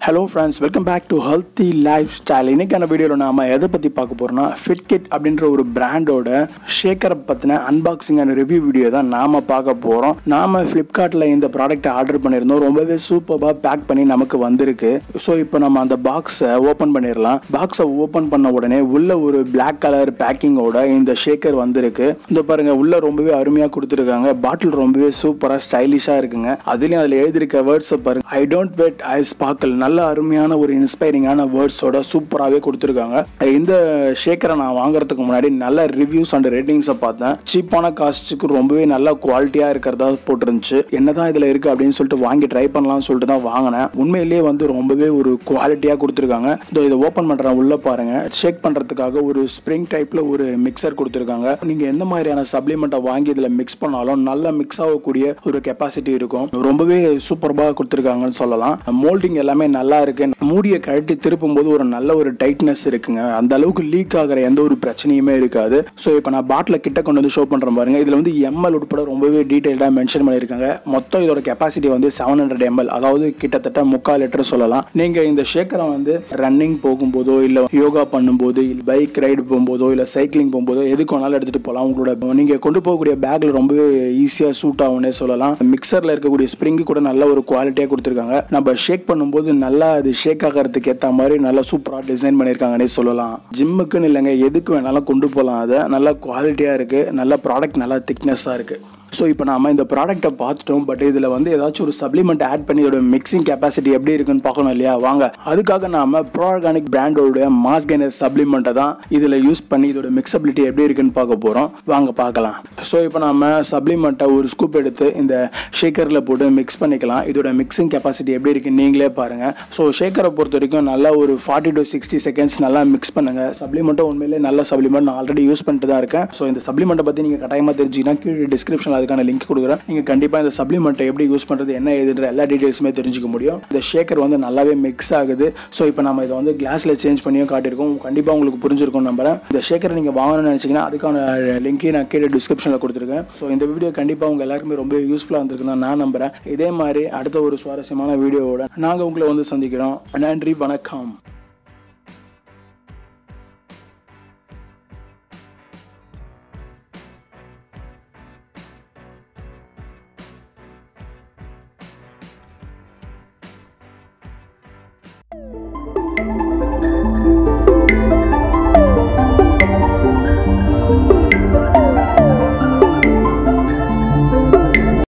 hello friends welcome back to healthy lifestyle இன்னைக்கான வீடியோவில் நாம எதை பற்றி பார்க்க போகிறோம்னா ஃபிட்கிட் அப்படின்ற ஒரு பிராண்டோட ஷேக்கரை பற்றின அன்பாக்சிங் அண்ட் ரிவ்யூ வீடியோ தான் நாம பார்க்க போகிறோம் நாம ஃப்ளிப்கார்ட்டில் இந்த ப்ராடக்ட்டை ஆர்டர் பண்ணியிருந்தோம் ரொம்பவே சூப்பராக பேக் பண்ணி நமக்கு வந்திருக்கு ஸோ இப்போ நம்ம அந்த பாக்ஸை ஓப்பன் பண்ணிடலாம் பாக்ஸை ஓப்பன் பண்ண உடனே உள்ள ஒரு Black கலர் பேக்கிங்கோட இந்த ஷேக்கர் வந்திருக்கு இந்த பாருங்க உள்ள ரொம்பவே அருமையாக கொடுத்துருக்காங்க பாட்டில் ரொம்பவே சூப்பராக ஸ்டைலிஷாக இருக்குங்க அதுலேயும் அதில் எழுதியிருக்க வேர்ட்ஸை பாருங்க I don't wet I sparkle நல்ல அருமையான ஒரு இன்ஸ்பைரிங்கான வேர்ட்ஸோட சூப்பராகவே கொடுத்துருக்காங்க இந்த ஷேக்கரை நான் வாங்குறதுக்கு முன்னாடி நல்ல ரிவ்யூஸ் அண்ட் ரேட்டிங்ஸை பார்த்தேன் சீப்பான காஸ்ட்டுக்கு ரொம்பவே நல்ல குவாலிட்டியாக இருக்கிறதா போட்டிருந்துச்சு என்னதான் இதில் இருக்குது அப்படின்னு சொல்லிட்டு வாங்கி ட்ரை பண்ணலாம்னு சொல்லிட்டு தான் வாங்கினேன் உண்மையிலேயே வந்து ரொம்பவே ஒரு குவாலிட்டியாக கொடுத்துருக்காங்க இதோ இதை ஓப்பன் பண்ணுறேன் உள்ள பாருங்க ஷேக் பண்ணுறதுக்காக ஒரு ஸ்ப்ரிங் டைப்பில் ஒரு மிக்சர் கொடுத்துருக்காங்க நீங்கள் எந்த மாதிரியான சப்ளிமெண்ட்டை வாங்கி இதில் மிக்ஸ் பண்ணாலும் நல்லா மிக்ஸ் ஆகக்கூடிய ஒரு கெப்பாசிட்டி இருக்கும் ரொம்பவே சூப்பராக கொடுத்துருக்காங்கன்னு சொல்லலாம் மோல்டிங் எல்லாமே நல்லா இருக்கு மூடியை கழட்டி திருப்பும் போது ஒரு நல்ல ஒரு டைட்னஸ் இருக்குங்க அந்த அளவுக்கு லீக் ஆகிற எந்த ஒரு பிரச்சனையுமே இருக்காது ஸோ இப்போ நான் பாட்டில் கிட்ட கொண்டு வந்து ஷோ பண்ணுறேன் பாருங்க இதில் வந்து எம்எல் உட்பட ரொம்பவே டீட்டெயில்டாக மென்ஷன் பண்ணியிருக்காங்க மொத்தம் இதோட கெப்பாசிட்டி வந்து செவன் ஹண்ட்ரட் எம்எல் அதாவது கிட்டத்தட்ட முக்கால் லிட்டர் சொல்லலாம் நீங்கள் இந்த ஷேக்கரை வந்து ரன்னிங் போகும்போதோ இல்லை யோகா பண்ணும்போது இல்லை பைக் ரைடு போகும்போதோ இல்லை சைக்கிளிங் போகும்போதோ எதுக்கு வேணாலும் எடுத்துகிட்டு போகலாம் உங்களோட நீங்கள் கொண்டு போகக்கூடிய பேக்கில் ரொம்பவே ஈஸியாக சூட் ஆகும்னே சொல்லலாம் மிக்சரில் இருக்கக்கூடிய ஸ்ப்ரிங்கு கூட நல்ல ஒரு குவாலிட்டியாக கொடுத்துருக்காங்க நம்ம ஷேக் பண்ணும்போது நல்லா அது ஷேக் ஆகிறதுக்கு ஏற்ற மாதிரி நல்லா சூப்பராக டிசைன் பண்ணியிருக்காங்கன்னே சொல்லலாம் ஜிம்முக்குன்னு இல்லைங்க எதுக்கு வேணாலும் கொண்டு போகலாம் அதை நல்லா குவாலிட்டியாக இருக்குது நல்ல ப்ராடக்ட் நல்லா திக்னஸாக இருக்குது ஸோ இப்போ நாம இந்த ப்ராடக்ட்டை பார்த்துட்டோம் பட் இதில் வந்து ஏதாச்சும் ஒரு சப்ளிமெண்ட் ஆட் பண்ணி இதோட மிக்சிங் கெப்பாசிட்டி எப்படி இருக்குன்னு பார்க்கணும் இல்லையா வாங்க அதுக்காக நாம ப்ரோ ஆர்கானிக் பிராண்டோட மாஸ் கெய்னர் சப்ளிமெண்ட்டை தான் இதில் யூஸ் பண்ணி இதோட மிக்சபிலிட்டி எப்படி இருக்குன்னு பார்க்க போகிறோம் வாங்க பார்க்கலாம் ஸோ இப்போ நாம சப்ளிமெண்ட்டை ஒரு ஸ்கூப் எடுத்து இந்த ஷேக்கரில் போட்டு மிக்ஸ் பண்ணிக்கலாம் இதோட மிக்சிங் கெப்பாசிட்டி எப்படி இருக்குன்னு நீங்களே பாருங்கள் ஸோ ஷேக்கரை பொறுத்த வரைக்கும் நல்லா ஒரு ஃபார்ட்டி டு சிக்ஸ்டி செகண்ட்ஸ் நல்லா மிக்ஸ் பண்ணுங்க சப்ளிமெண்ட்டும் உண்மையிலே நல்ல சப்ளிமெண்ட் நான் ஆல்ரெடி யூஸ் பண்ணிட்டு தான் இருக்கேன் ஸோ இந்த சப்ளிமெண்ட்டை பற்றி நீங்கள் கட்டாயமாக தெரிஞ்சுக்கினா கீழே டிஸ்கிரிப்ஷனில் அதுக்கான லிங்க் கொடுக்குறேன் நீங்கள் கண்டிப்பாக இந்த சப்ளிமெண்ட்டை எப்படி யூஸ் பண்ணுறது என்ன ஏதுன்ற எல்லா டீட்டெயில்ஸுமே தெரிஞ்சுக்க முடியும் இந்த ஷேக்கர் வந்து நல்லாவே மிக்ஸ் ஆகுது ஸோ இப்போ நம்ம இதை வந்து கிளாஸில் சேஞ்ச் பண்ணியும் காட்டியிருக்கோம் கண்டிப்பாக உங்களுக்கு புரிஞ்சிருக்கும் நம்புறேன் இந்த ஷேக்கரை நீங்கள் வாங்கணும்னு நினச்சிங்கன்னா அதுக்கான லிங்க்கையும் நான் கீழே டிஸ்கிரிப்ஷனில் கொடுத்துருக்கேன் ஸோ இந்த வீடியோ கண்டிப்பாக உங்கள் எல்லாருக்குமே ரொம்ப யூஸ்ஃபுல்லாக இருந்திருக்குன்னு நான் நம்புகிறேன் இதே மாதிரி அடுத்த ஒரு சுவாரஸ்யமான வீடியோவோட நாங்கள் உங்களை வந்து சந்திக்கிறோம் நன்றி வணக்கம்